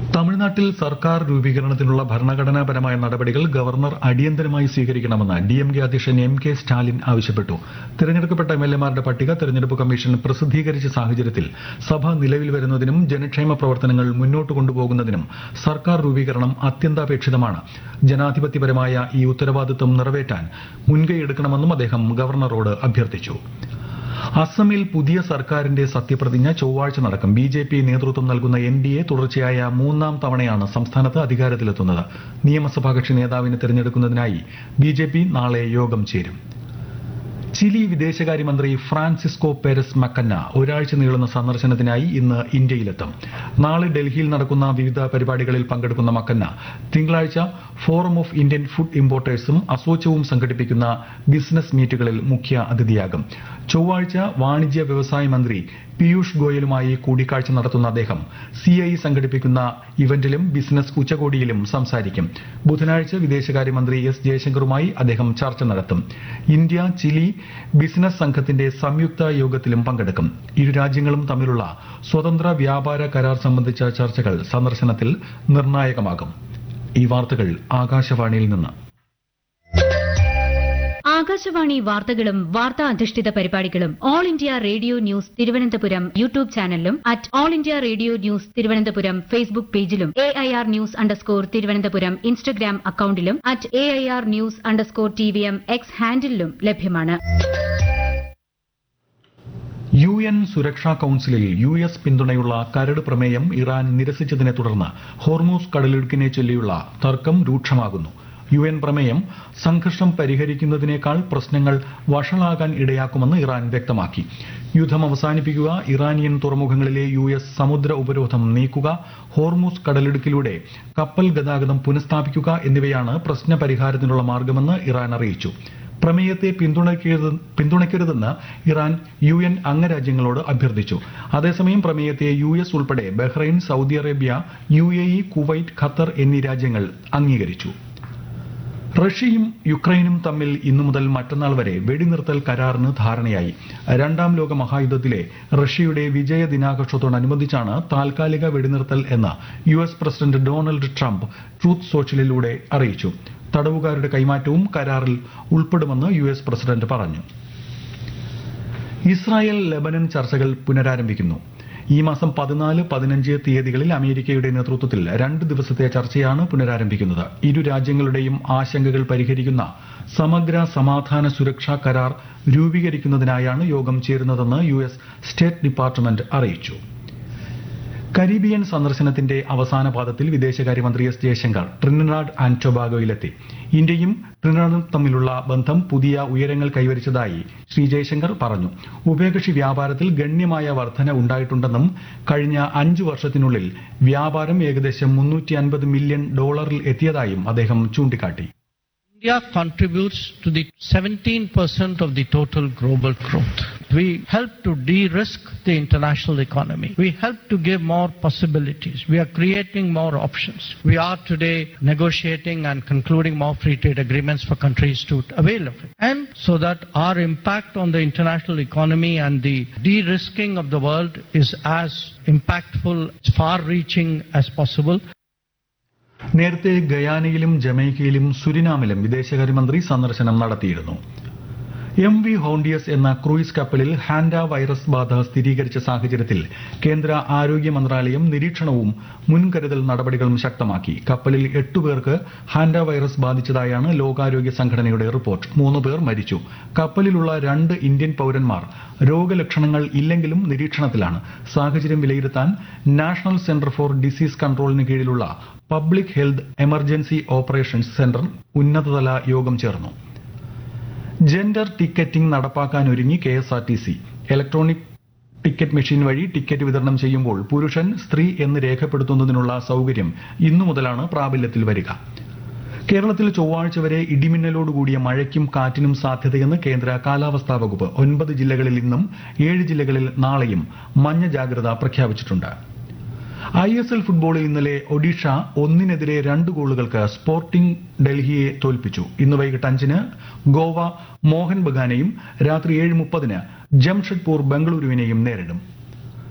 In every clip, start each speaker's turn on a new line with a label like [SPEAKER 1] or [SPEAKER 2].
[SPEAKER 1] തമിഴ്നാട്ടിൽ സർക്കാർ രൂപീകരണത്തിനുള്ള ഭരണഘടനാപരമായ നടപടികൾ ഗവർണർ അടിയന്തരമായി സ്വീകരിക്കണമെന്ന് ഡി എം കെ അധ്യക്ഷൻ എം കെ സ്റ്റാലിൻ ആവശ്യപ്പെട്ടു തിരഞ്ഞെടുക്കപ്പെട്ട എം എൽ എമാരുടെ പട്ടിക തെരഞ്ഞെടുപ്പ് കമ്മീഷൻ പ്രസിദ്ധീകരിച്ച സാഹചര്യത്തിൽ സഭ നിലവിൽ വരുന്നതിനും ജനക്ഷേമ പ്രവർത്തനങ്ങൾ മുന്നോട്ട് കൊണ്ടുപോകുന്നതിനും സർക്കാർ രൂപീകരണം അത്യന്താപേക്ഷിതമാണ് ജനാധിപത്യപരമായ ഈ ഉത്തരവാദിത്വം നിറവേറ്റാൻ മുൻകൈയെടുക്കണമെന്നും അദ്ദേഹം ഗവർണറോട് അഭ്യർത്ഥിച്ചു അസമിൽ പുതിയ സർക്കാരിന്റെ സത്യപ്രതിജ്ഞ ചൊവ്വാഴ്ച നടക്കും ബി ജെ പി നേതൃത്വം നൽകുന്ന എൻ ഡി എ തുടർച്ചയായ മൂന്നാം തവണയാണ് സംസ്ഥാനത്ത് അധികാരത്തിലെത്തുന്നത് നിയമസഭാ കക്ഷി നേതാവിനെ തെരഞ്ഞെടുക്കുന്നതിനായി ബി ജെ പി നാളെ യോഗം ചേരും ചിലി വിദേശകാര്യമന്ത്രി ഫ്രാൻസിസ്കോ പെരസ് മക്കന്ന ഒരാഴ്ച നീളുന്ന സന്ദർശനത്തിനായി ഇന്ന് ഇന്ത്യയിലെത്തും നാളെ ഡൽഹിയിൽ നടക്കുന്ന വിവിധ പരിപാടികളിൽ പങ്കെടുക്കുന്ന മക്കന്ന തിങ്കളാഴ്ച ഫോറം ഓഫ് ഇന്ത്യൻ ഫുഡ് ഇമ്പോർട്ടേഴ്സും അസോച്ചവും സംഘടിപ്പിക്കുന്ന ബിസിനസ് മീറ്റുകളിൽ മുഖ്യ അതിഥിയാകും ചൊവ്വാഴ്ച വാണിജ്യ വ്യവസായ മന്ത്രി പീയൂഷ് ഗോയലുമായി കൂടിക്കാഴ്ച നടത്തുന്ന അദ്ദേഹം സി ഐ സംഘടിപ്പിക്കുന്ന ഇവന്റിലും ബിസിനസ് ഉച്ചകോടിയിലും സംസാരിക്കും ബുധനാഴ്ച വിദേശകാര്യമന്ത്രി എസ് ജയശങ്കറുമായി അദ്ദേഹം ചർച്ച നടത്തും ഇന്ത്യ ചിലി ബിസിനസ് സംഘത്തിന്റെ സംയുക്ത യോഗത്തിലും പങ്കെടുക്കും ഇരു രാജ്യങ്ങളും തമ്മിലുള്ള സ്വതന്ത്ര വ്യാപാര കരാർ സംബന്ധിച്ച ചർച്ചകൾ സന്ദർശനത്തിൽ നിർണായകമാകും ഈ വാർത്തകൾ ആകാശവാണിയിൽ നിന്ന്
[SPEAKER 2] ആകാശവാണി വാർത്തകളും വാർത്താ അധിഷ്ഠിത പരിപാടികളും All India Radio news Thiruvananthapuram YouTube ചാനലിലും at All India Radio news Thiruvananthapuram Facebook പേജിലും A I R news underscore Thiruvananthapuram Instagram അക്കൌണ്ടിലും at A I R news underscore T V M X ഹാൻഡിലും ലഭ്യമാണ്
[SPEAKER 1] യു എൻ സുരക്ഷാ കൌൺസിലിൽ യു എസ് പിന്തുണയുള്ള കരട് പ്രമേയം ഇറാൻ നിരസിച്ചതിനെ തുടർന്ന് ഹോർമൂസ് കടലിടുക്കിനെ ചൊല്ലിയുള്ള തർക്കം രൂക്ഷമാകുന്നു യു എൻ പ്രമേയം സംഘർഷം പരിഹരിക്കുന്നതിനേക്കാൾ പ്രശ്നങ്ങൾ വഷളാകാൻ ഇടയാക്കുമെന്ന് ഇറാൻ വ്യക്തമാക്കി യുദ്ധം അവസാനിപ്പിക്കുക ഇറാനിയൻ തുറമുഖങ്ങളിലെ യു എസ് സമുദ്ര ഉപരോധം നീക്കുക ഹോർമൂസ് കടലിടുക്കിലൂടെ കപ്പൽ ഗതാഗതം പുനഃസ്ഥാപിക്കുക എന്നിവയാണ് പ്രശ്ന പരിഹാരത്തിനുള്ള മാർഗമെന്ന് ഇറാൻ അറിയിച്ചു പ്രമേയത്തെ പിന്തുണയ്ക്കരുത് പിന്തുണയ്ക്കരുതെന്ന് ഇറാൻ യു എൻ അംഗരാജ്യങ്ങളോട് അഭ്യർത്ഥിച്ചു അതേസമയം പ്രമേയത്തെ യു എസ് ഉൾപ്പെടെ Bahrain Saudi Arabia U A E Kuwait Qatar എന്നീ രാജ്യങ്ങൾ അംഗീകരിച്ചു റഷ്യയും യുക്രൈനും തമ്മിൽ ഇന്നു മുതൽ മറ്റന്നാൾ വരെ വെടിനിർത്തൽ കരാറിന് ധാരണയായി രണ്ടാം ലോക മഹായുദ്ധത്തിലെ റഷ്യയുടെ വിജയ ദിനാഘോഷത്തോടനുബന്ധിച്ചാണ് താൽക്കാലിക വെടിനിർത്തൽ എന്ന് U S president Donald Trump Truth സോഷ്യലിലൂടെ അറിയിച്ചു തടവുകാരുടെ കൈമാറ്റവും കരാറിൽ ഉൾപ്പെടുമെന്ന് യു എസ് പ്രസിഡന്റ് പറഞ്ഞു ഇസ്രായേൽ ലെബനൻ ചർച്ചകൾ പുനരാരംഭിക്കുന്നു ഈ മാസം പതിനാല് പതിനഞ്ച് തീയതികളിൽ അമേരിക്കയുടെ നേതൃത്വത്തിൽ രണ്ട് ദിവസത്തെ ചർച്ചയാണ് പുനരാരംഭിക്കുന്നത് ഇരു രാജ്യങ്ങളുടെയും ആശങ്കകൾ പരിഹരിക്കുന്ന സമഗ്ര സമാധാന സുരക്ഷാ കരാർ രൂപീകരിക്കുന്നതിനായാണ് യോഗം ചേരുന്നതെന്ന് യു എസ് സ്റ്റേറ്റ് ഡിപ്പാർട്ട്മെന്റ് അറിയിച്ചു കരീബിയൻ സന്ദർശനത്തിന്റെ അവസാന പാദത്തിൽ വിദേശകാര്യമന്ത്രി എസ് ജയശങ്കർ ട്രിനിഡാഡ് ആൻഡ് ടൊബാഗോയിലെത്തി ഇന്ത്യയും ട്രിനിഡാഡും തമ്മിലുള്ള ബന്ധം പുതിയ ഉയരങ്ങൾ കൈവരിച്ചതായി ശ്രീ ജയശങ്കർ പറഞ്ഞു ഉഭയകക്ഷി വ്യാപാരത്തിൽ ഗണ്യമായ വർധന ഉണ്ടായിട്ടുണ്ടെന്നും കഴിഞ്ഞ അഞ്ചു വർഷത്തിനുള്ളിൽ വ്യാപാരം ഏകദേശം മുന്നൂറ്റി അൻപത് മില്യൺ ഡോളറിൽ എത്തിയതായും അദ്ദേഹം ചൂണ്ടിക്കാട്ടി
[SPEAKER 3] India contributes to the 17% of the total global growth. We help to de-risk the international economy. We help to give more possibilities. We are creating more options. We are today negotiating and concluding more free trade agreements for countries to avail of it. And so that our impact on the international economy and the de-risking of the world is as impactful, far-reaching as possible.
[SPEAKER 1] നേരത്തെ ഗയാനയിലും ജമൈക്കയിലും സുരിനാമിലും വിദേശകാര്യമന്ത്രി സന്ദർശനം നടത്തിയിരുന്നു M V Hondius എന്ന cruise കപ്പലിൽ hanta virus ബാധ സ്ഥിരീകരിച്ച സാഹചര്യത്തിൽ കേന്ദ്ര ആരോഗ്യ മന്ത്രാലയം നിരീക്ഷണവും മുൻകരുതൽ നടപടികളും ശക്തമാക്കി കപ്പലിൽ എട്ടുപേർക്ക് ഹാൻഡ വൈറസ് ബാധിച്ചതായാണ് ലോകാരോഗ്യ സംഘടനയുടെ റിപ്പോർട്ട് മൂന്ന് പേർ മരിച്ചു കപ്പലിലുള്ള രണ്ട് ഇന്ത്യൻ പൌരന്മാർ രോഗലക്ഷണങ്ങൾ ഇല്ലെങ്കിലും നിരീക്ഷണത്തിലാണ് സാഹചര്യം വിലയിരുത്താൻ നാഷണൽ സെന്റർ ഫോർ ഡിസീസ് കൺട്രോളിന് കീഴിലുള്ള public health emergency operations centre gender യോഗം ചേർന്നു ജെൻഡർ ടിക്കറ്റിംഗ് നടപ്പാക്കാനൊരുങ്ങി K S R T C electronic ticket machine വഴി ടിക്കറ്റ് വിതരണം ചെയ്യുമ്പോൾ പുരുഷൻ സ്ത്രീ എന്ന് രേഖപ്പെടുത്തുന്നതിനുള്ള സൌകര്യം ഇന്നു മുതലാണ് പ്രാബല്യത്തിൽ വരിക കേരളത്തിൽ ചൊവ്വാഴ്ച വരെ ഇടിമിന്നലോടുകൂടിയ മഴയ്ക്കും കാറ്റിനും സാധ്യതയെന്ന് കേന്ദ്ര കാലാവസ്ഥാ വകുപ്പ് ഒൻപത് ജില്ലകളിൽ ഇന്നും ഏഴ് ജില്ലകളിൽ നാളെയും മഞ്ഞ ജാഗ്രത പ്രഖ്യാപിച്ചിട്ടുണ്ട് ഐ എസ് എൽ ഫുട്ബോളിൽ ഇന്നലെ ഒഡീഷ ഒന്നിനെതിരെ രണ്ട് ഗോളുകൾക്ക് സ്പോർട്ടിംഗ് ഡൽഹിയെ തോൽപ്പിച്ചു ഇന്ന് വൈകിട്ട് അഞ്ചിന് ഗോവ മോഹൻ ബഗാനെയും രാത്രി ഏഴ് മുപ്പതിന് ജംഷഡ്പൂർ ബംഗളൂരുവിനെയും നേരിടും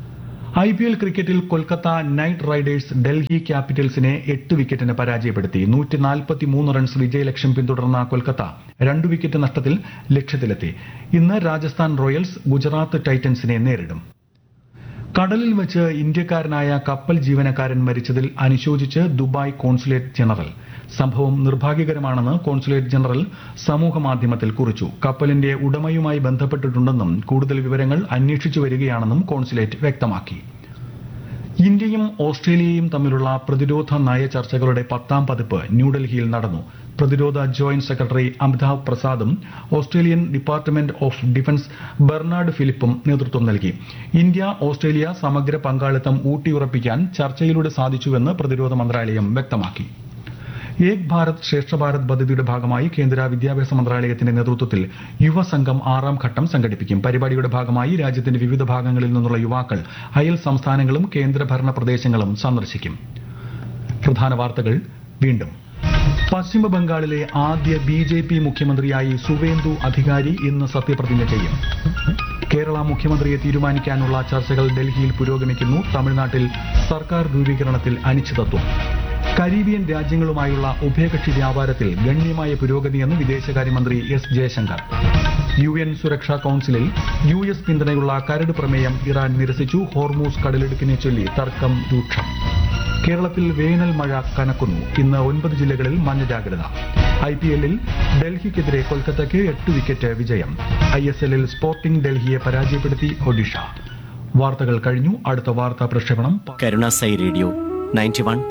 [SPEAKER 1] ഐ പി എൽ ക്രിക്കറ്റിൽ കൊൽക്കത്ത നൈറ്റ് റൈഡേഴ്സ് ഡൽഹി ക്യാപിറ്റൽസിനെ എട്ട് വിക്കറ്റിന് പരാജയപ്പെടുത്തി നൂറ്റി നാൽപ്പത്തിമൂന്ന് റൺസ് വിജയലക്ഷ്യം പിന്തുടർന്ന കൊൽക്കത്ത രണ്ട് വിക്കറ്റ് നഷ്ടത്തിൽ ലക്ഷ്യത്തിലെത്തി ഇന്ന് രാജസ്ഥാൻ റോയൽസ് ഗുജറാത്ത് ടൈറ്റൻസിനെ നേരിടും കടലിൽ വെച്ച് ഇന്ത്യക്കാരനായ കപ്പൽ ജീവനക്കാരൻ മരിച്ചതിൽ അനുശോചിച്ച് ദുബായ് കോൺസുലേറ്റ് ജനറൽ സംഭവം നിർഭാഗ്യകരമാണെന്ന് കോൺസുലേറ്റ് ജനറൽ സമൂഹമാധ്യമത്തിൽ കുറിച്ചു കപ്പലിന്റെ ഉടമയുമായി ബന്ധപ്പെട്ടിട്ടുണ്ടെന്നും കൂടുതൽ വിവരങ്ങൾ അന്വേഷിച്ചു വരികയാണെന്നും കോൺസുലേറ്റ് വ്യക്തമാക്കി ഇന്ത്യയും ഓസ്ട്രേലിയയും തമ്മിലുള്ള പ്രതിരോധ നയ ചർച്ചകളുടെ പത്താം പതിപ്പ് ന്യൂഡൽഹിയിൽ നടന്നു പ്രതിരോധ ജോയിന്റ് സെക്രട്ടറി അമിതാഭ് പ്രസാദും Australian department of defence Bernard ഫിലിപ്പും നേതൃത്വം നൽകി ഇന്ത്യ ഓസ്ട്രേലിയ സമഗ്ര പങ്കാളിത്തം ഊട്ടിയുറപ്പിക്കാൻ ചർച്ചയിലൂടെ സാധിച്ചുവെന്ന് പ്രതിരോധ മന്ത്രാലയം വ്യക്തമാക്കി ഏക് ഭാരത് ശ്രേഷ്ഠ ഭാരത് പദ്ധതിയുടെ ഭാഗമായി കേന്ദ്ര വിദ്യാഭ്യാസ മന്ത്രാലയത്തിന്റെ നേതൃത്വത്തിൽ യുവസംഘം ആറാം ഘട്ടം സംഘടിപ്പിക്കും പരിപാടിയുടെ ഭാഗമായി രാജ്യത്തിന്റെ വിവിധ ഭാഗങ്ങളിൽ നിന്നുള്ള യുവാക്കൾ അയൽ സംസ്ഥാനങ്ങളും കേന്ദ്രഭരണ പ്രദേശങ്ങളും സന്ദർശിക്കും പ്രധാന വാർത്തകൾ വീണ്ടും പശ്ചിമ ബംഗാളിലെ ആദ്യ ബി ജെ പി മുഖ്യമന്ത്രിയായി സുവേന്ദു അധികാരി ഇന്ന് സത്യപ്രതിജ്ഞ ചെയ്യും കേരള മുഖ്യമന്ത്രിയെ തീരുമാനിക്കാനുള്ള ചർച്ചകൾ ഡൽഹിയിൽ പുരോഗമിക്കുന്നു തമിഴ്നാട്ടിൽ സർക്കാർ രൂപീകരണത്തിൽ അനിശ്ചിതത്വം കരീബിയൻ രാജ്യങ്ങളുമായുള്ള ഉഭയകക്ഷി വ്യാപാരത്തിൽ ഗണ്യമായ പുരോഗതിയെന്ന് വിദേശകാര്യമന്ത്രി എസ് ജയശങ്കർ യു എൻ സുരക്ഷാ കൌൺസിലിൽ യു എസ് പിന്തുണയുള്ള കരട് പ്രമേയം ഇറാൻ നിരസിച്ചു ഹോർമൂസ് കടലിടുക്കിനെ ചൊല്ലി തർക്കം രൂക്ഷം കേരളത്തിൽ വേനൽ മഴ കനക്കുന്നു ഇന്ന് ഒൻപത് ജില്ലകളിൽ മഞ്ഞ ജാഗ്രത ഐ പി എല്ലിൽ ഡൽഹിക്കെതിരെ കൊൽക്കത്തയ്ക്ക് എട്ട് വിക്കറ്റ് വിജയം ഐ എസ് എല്ലിൽ സ്പോർട്ടിംഗ് ഡൽഹിയെ പരാജയപ്പെടുത്തി ഒഡീഷ വാർത്തകൾ കഴിഞ്ഞു അടുത്ത വാർത്താ പ്രക്ഷേപണം
[SPEAKER 4] കരുണാസൈ റേഡിയോ നയൻറ്റി വൺ